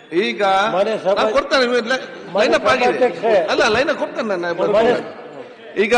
ಈಗ ಮನೆ ಸಭಾ- ನಾನು ಕೊಡ್ತೇನೆ ಲೈನ್ ಅಪ್ ಆಗಿದೆ ಸಭಾಧ್ಯಕ್ಷರೇ. ಅಲ್ಲ ಲೈನ್ ಕೊಡ್ತೇನೆ ನಾನು ಮನೆ- ಈಗ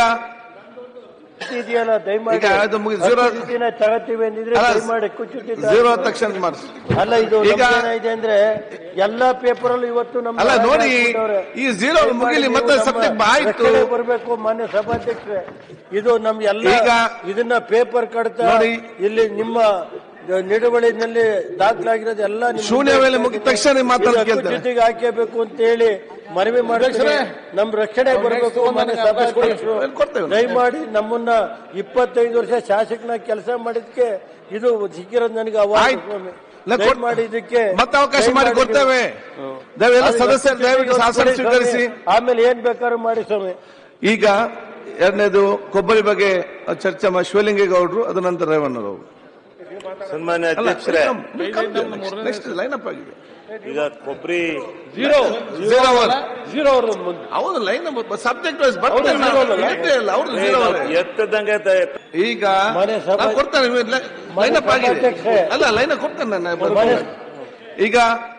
ಇದೆಯಲ್ಲ ದಯಮಾಡಿ ಈಗ ಅದು ಮುಗಿ- zero- ಹತ್ತು ದಿನ ತಗತ್ತೀವಿ ಅಂದಿದ್ರೆ ಅಲ್ಲ, ದಯಮಾಡಿ ಕುಚ್ಚುತ್ತಿ ಝೀರೋ ತಕ್ಷಣ ಮಾಡಿಸಿ ಅಲ್ಲ ಇದು ಈಗ- ಏನಿದೆ ಅಂದ್ರೆ ಎಲ್ಲಾ ಪೇಪರ್ ಅಲ್ಲೂ ಇವತ್ತು ನಮ್ಮ ಅಲ್ಲ, ರಾಜ್ಯ ನೋಡಿ, ಹಾಕ್ಬಿಟ್ಟವ್ರೆ. ಈ zero ದಯಮಾಡಿ ಮುಗಿಲಿ, ನೀವು ಮತ್ತೆ ನಮ್ಮ subject ಆಯ್ತು. ರಕ್ಷಣೆ ಬರ್ಬೇಕು ಮಾನ್ಯ ಸಭಾಧ್ಯಕ್ಷರೇ ಇದು ನಮ್ ಎಲ್ಲ ಈಗ- ಇದನ್ನ ಪೇಪರ್ ಕಡ್ತಾ ನೋಡಿ. ಇಲ್ಲಿ ನಿಮ್ಮ ನಿಡುವಳಿನಲ್ಲಿ ದಾಖಲಾಗಿರೋದು ಎಲ್ಲ ನಿಮ್ಮ ಶೂನ್ಯ ವೇಳೆ ಮುಗಿದ ತಕ್ಷಣ ನಿಮ್ಮ ಮಾತನ್ನು ಇದು ಕೇಳ್ತಾರೆ. ಕುಚ್ಚುತ್ತಿಗೆ ಹಾಕಬೇಕು ಅಂತ ಹೇಳಿ ಮನವಿ ಮಾಡ್ತಾರೆ ನಮ್ ರಕ್ಷಣೆ ಬರಬೇಕು ಮಾನ್ಯ ಸಭಾಧ್ಯಕ್ಷರು ಕೊಡ್ತೇವೆ. ದಯಮಾಡಿ ನಮ್ಮನ್ನ ಇಪ್ಪತ್ತೈದು ವರ್ಷ ಶಾಸಕನ ಕೆಲಸ ಮಾಡಿದ್ಕೆ ಇದು ಸಿಕ್ಕಿರೋದು ನನಗೆ ಅವಾರ್ಡ್ ಆಯ್ತು. ಸ್ವಾಮಿ ನಾ ಕೊಡ್- ದಯಮಾಡಿ ಇದಕ್ಕೆ ಮತ್ತೆ ಅವಕಾಶ ಮಾಡಿ ದಯಮಾಡಿ ಕೊಡ್ತೇವೆ ಹ್ಮ್. ದಯವೆಲ್ಲ ಅದು ಸದಸ್ಯರು ದಯವಿಟ್ಟು ಶಾಸನ ಕೊಡಿ ಸ್ವಾಮಿ. ಸ್ವೀಕರಿಸಿ ಆಮೇಲೆ ಏನ್ ಬೇಕಾದ್ರೂ ಮಾಡಿ ಸ್ವಾಮಿ ಈಗ ಎರಡನೇದು ಕೊಬ್ಬರಿ ಬಗ್ಗೆ ಚರ್ಚೆ ಮಾಡಿ ಶಿವಲಿಂಗೇಗೌಡರು ಅದ ನಂತರ ರೇವಣ್ಣರವರು ಸನ್ಮಾನ್ಯ ಅಲ್ಲ ಅಧ್ಯಕ್ಷರೇ ನೆಕ್ಸ್ಟ್ ಲೈನ್ ಅಪ್ ಆಗಿದೆ ಈಗ ಕೊಬ್ಬರಿ ಜೀರೋ Zero hour. ಜೀರೋ ಅವ್ರ ಮುಂದೆ ಹೌದು ಲೈನ್ ಸಬ್ಜೆಕ್ಟ್ ವೈಸ್ ಬರ್ತೇನೆ ನಾನು. zero ಅಲ್ಲ? ಇಲ್ಲೇ ಇಲ್ಲ, ಅವ್ರದ್ದು zero ಅವರೇ. ಎತ್ತದಂಗೆ ಈಗ ಮನೆ ಸಭಾ- ನಾನು ಕೊಡ್ತೇನೆ ಲೈನ್ ಅಪ್ ಆಗಿದೆ ಸಭಾಧ್ಯಕ್ಷರೇ. ಅಲ್ಲ ಲೈನ್ ಕೊಡ್ತೇನೆ ನಾನು ಮನೆ- ಈಗ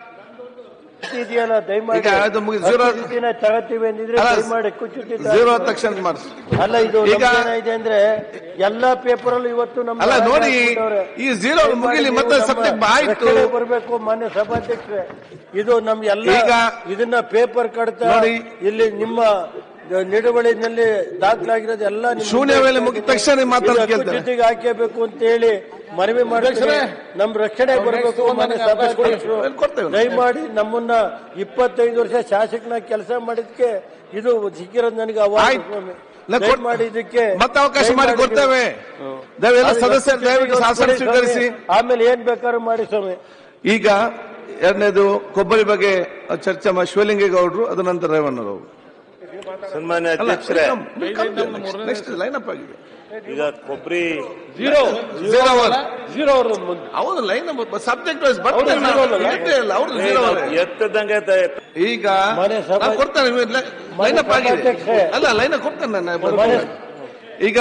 ಇದೆಯಲ್ಲ ದಯಮಾಡಿ ಈಗ ಅದು ಮುಗಿ- zero- ಹತ್ತು ದಿನ ತಗತ್ತೀವಿ ಅಂದಿದ್ರೆ ಅಲ್ಲ, ದಯಮಾಡಿ ಕುಚ್ಚುತ್ತಿ ಝೀರೋ ತಕ್ಷಣ ಮಾಡಿಸಿ ಅಲ್ಲ ಇದು ಈಗ- ಏನಿದೆ ಅಂದ್ರೆ ಎಲ್ಲಾ ಪೇಪರ್ ಅಲ್ಲೂ ಇವತ್ತು ನಮ್ಮ ಅಲ್ಲ, ರಾಜ್ಯ ನೋಡಿ, ಹಾಕ್ಬಿಟ್ಟವ್ರೆ. ಈ zero ದಯಮಾಡಿ ಮುಗಿಲಿ, ನೀವು ಮತ್ತೆ ನಮ್ಮ subject ಆಯ್ತು. ರಕ್ಷಣೆ ಬರಬೇಕು ಮಾನ್ಯ ಸಭಾಧ್ಯಕ್ಷರೇ ಇದು ನಮ್ ಎಲ್ಲ ಈಗ- ಇದನ್ನ ಪೇಪರ್ ಕಡ್ತಾ ನೋಡಿ. ಇಲ್ಲಿ ನಿಮ್ಮ ನಿಡುವಳಿನಲ್ಲಿ ದಾಖಲಾಗಿರೋದು ಎಲ್ಲ ನಿಮ್ಮ ಶೂನ್ಯ ವೇಳೆ ಮುಗಿದ ತಕ್ಷಣ ನಿಮ್ಮ ಮಾತನ್ನು ಇದು ಕೇಳ್ತಾರೆ. ಕುಚ್ಚುತ್ತಿಗೆ ಹಾಕಬೇಕು ಅಂತ ಹೇಳಿ ಮನವಿ ಮಾಡ್ತಾರೆ ನಮ್ ರಕ್ಷಣೆ ಬರಬೇಕು ಮಾನ್ಯ ಸಭಾಧ್ಯಕ್ಷರು ಕೊಡ್ತೇವೆ. ದಯಮಾಡಿ ನಮ್ಮನ್ನ ಇಪ್ಪತ್ತೈದು ವರ್ಷ ಶಾಸಕನ ಕೆಲಸ ಮಾಡಿದ್ಕೆ ಇದು ಸಿಕ್ಕಿರೋದು ನನಗೆ ಅವಾರ್ಡ್ ಆಯ್ತು. ಸ್ವಾಮಿ ನಾ ಕೊಡ್- ದಯಮಾಡಿ ಇದಕ್ಕೆ ಮತ್ತೆ ಅವಕಾಶ ಮಾಡಿ ದಯಮಾಡಿ ಕೊಡ್ತೇವೆ ಹ್ಮ್. ದಯವೆಲ್ಲ ಅದು ಸದಸ್ಯರು ದಯವಿಟ್ಟು ಕೊಡಿ ಶಾಸನ ಸ್ವಾಮಿ. ಸ್ವೀಕರಿಸಿ ಆಮೇಲೆ ಏನ್ ಬೇಕಾದ್ರೂ ಮಾಡಿ ಸ್ವಾಮಿ ಈಗ ಎರಡನೇದು ಕೊಬ್ಬರಿ ಬಗ್ಗೆ ಚರ್ಚೆ ಮಾಡಿ ಶಿವಲಿಂಗೇಗೌಡರು ಅದ ನಂತರ ರೇವಣ್ಣರವರು ಸನ್ಮಾನ್ಯ ಅಧ್ಯಕ್ಷರೇ ನೆಕ್ಸ್ಟ್ ಲೈನ್ ಅಪ್ ಆಗಿದೆ ಈಗ ಕೊಬ್ಬರಿ ಜೀರೋ Zero hour. ಜೀರೋ ಅವ್ರ ಮುಂದೆ ಹೌದು ಲೈನ್ ಸಬ್ಜೆಕ್ಟ್ ವೈಸ್ ಬರ್ತೇನೆ ನಾನು. zero ಅಲ್ಲ? ಇಲ್ಲೇ ಇಲ್ಲ, ಅವ್ರದ್ದು zero ಅವರೇ. ಎತ್ತದಂಗೆ ಈಗ ಮನೆ ಸಭಾ- ನಾನು ಕೊಡ್ತೇನೆ ಲೈನ್ ಅಪ್ ಆಗಿದೆ ಸಭಾಧ್ಯಕ್ಷರೇ. ಅಲ್ಲ ಲೈನ್ ಕೊಡ್ತೇನೆ ನಾನು ಮನೆ- ಈಗ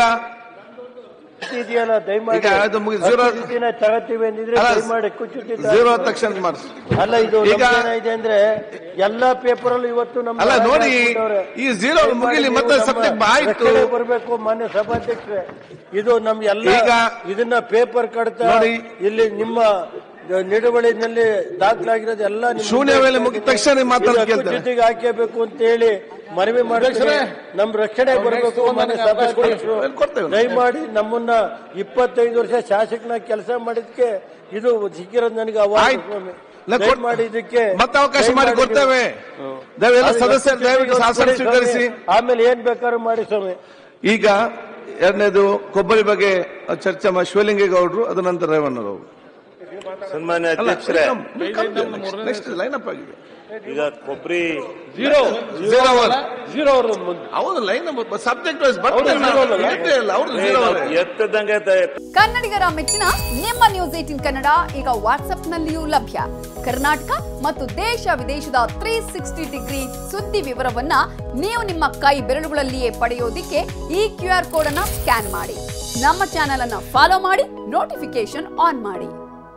ಇದೆಯಲ್ಲ ದಯಮಾಡಿ ಈಗ ಅದು ಮುಗಿ- zero- ಹತ್ತು ದಿನ ತಗತ್ತೀವಿ ಅಂದಿದ್ರೆ ಅಲ್ಲ, ದಯಮಾಡಿ ಕುಚ್ಚುತ್ತಿ ಝೀರೋ ತಕ್ಷಣ ಮಾಡಿಸಿ ಅಲ್ಲ ಇದು ಈಗ- ಏನಿದೆ ಅಂದ್ರೆ ಎಲ್ಲಾ ಪೇಪರ್ ಅಲ್ಲೂ ಇವತ್ತು ನಮ್ಮ ಅಲ್ಲ, ರಾಜ್ಯ ನೋಡಿ, ಹಾಕ್ಬಿಟ್ಟವ್ರೆ. ಈ zero ದಯಮಾಡಿ ಮುಗಿಲಿ, ನೀವು ಮತ್ತೆ ನಮ್ಮ subject ಆಯ್ತು. ರಕ್ಷಣೆ ಬರಬೇಕು ಮಾನ್ಯ ಸಭಾಧ್ಯಕ್ಷರೇ ಇದು ನಮ್ ಎಲ್ಲ ಈಗ- ಇದನ್ನ ಪೇಪರ್ ಕಡ್ತಾ ನೋಡಿ. ಇಲ್ಲಿ ನಿಮ್ಮ ನಿಡುವಳಿನಲ್ಲಿ ದಾಖಲಾಗಿರೋದು ಎಲ್ಲ ನಿಮ್ಮ ಶೂನ್ಯ ವೇಳೆ ಮುಗಿದ ತಕ್ಷಣ ನಿಮ್ಮ ಮಾತನ್ನು ಇದು ಕೇಳ್ತಾರೆ. ಕುಚ್ಚುತ್ತಿಗೆ ಹಾಕಬೇಕು ಅಂತ ಹೇಳಿ ಮನವಿ ಮಾಡ್ತಾರೆ ನಮ್ ರಕ್ಷಣೆ ಬರಬೇಕು ಮಾನ್ಯ ಸಭಾಧ್ಯಕ್ಷರು ಕೊಡ್ತೇವೆ. ದಯಮಾಡಿ ನಮ್ಮನ್ನ ಇಪ್ಪತ್ತೈದು ವರ್ಷ ಶಾಸಕನ ಕೆಲಸ ಮಾಡಿದ್ಕೆ ಇದು ಸಿಕ್ಕಿರೋದು ನನಗೆ ಅವಾರ್ಡ್ ಆಯ್ತು. ಸ್ವಾಮಿ ನಾ ಕೊಡ್- ದಯಮಾಡಿ ಇದಕ್ಕೆ ಮತ್ತೆ ಅವಕಾಶ ಮಾಡಿ ದಯಮಾಡಿ ಕೊಡ್ತೇವೆ ಹ್ಮ್. ದಯವೆಲ್ಲ ಅದು ಸದಸ್ಯರು ದಯವಿಟ್ಟು ಕೊಡಿ ಶಾಸನ ಸ್ವಾಮಿ. ಸ್ವೀಕರಿಸಿ ಆಮೇಲೆ ಏನ್ ಬೇಕಾದ್ರೂ ಮಾಡಿ ಸ್ವಾಮಿ ಈಗ ಎರಡನೇದು ಕೊಬ್ಬರಿ ಬಗ್ಗೆ ಚರ್ಚೆ ಮಾಡಿ ಶಿವಲಿಂಗೇಗೌಡರು ಅದ ನಂತರ ರೇವಣ್ಣರವರು ಸನ್ಮಾನ್ಯ ಅಧ್ಯಕ್ಷರೇ ನೆಕ್ಸ್ಟ್ ಲೈನ್ ಅಪ್ ಆಗಿದೆ ಈಗ ಕೊಬ್ಬರಿ ಜೀರೋ Zero hour. ಜೀರೋ ಅವ್ರ ಮುಂದೆ ಹೌದು ಲೈನ್ ಸಬ್ಜೆಕ್ಟ್ ವೈಸ್ ಬರ್ತೇನೆ ನಾನು. zero ಅಲ್ಲ? ಇಲ್ಲೇ ಇಲ್ಲ, ಅವ್ರದ್ದು zero ಅವರೇ. ಎತ್ತದಂಗೆ ಕನ್ನಡಿಗರ ಮೆಚ್ಚಿನ ನಿಮ್ಮ ನ್ಯೂಸ್ ಏಟಿನ್ ಕನ್ನಡ ಈಗ ವಾಟ್ಸ್ಆಪ್ನಲ್ಲಿಯೂ ಲಭ್ಯ ಕರ್ನಾಟಕ ಮತ್ತು ದೇಶ ವಿದೇಶದ ತ್ರೀ ಸಿಕ್ಸ್ಟಿ ಡಿಗ್ರಿ ಸುದ್ದಿ ವಿವರವನ್ನ ನೀವು ನಿಮ್ಮ ಕೈ ಬೆರಳುಗಳಲ್ಲಿಯೇ ಪಡೆಯೋದಿಕ್ಕೆ ಈ ಕ್ಯೂ ಆರ್ ಕೋಡ್ ಅನ್ನ ಸ್ಕ್ಯಾನ್ ಮಾಡಿ ನಮ್ಮ ಚಾನೆಲ್ ಅನ್ನ ಫಾಲೋ ಮಾಡಿ ನೋಟಿಫಿಕೇಶನ್ ಆನ್ ಮಾಡಿ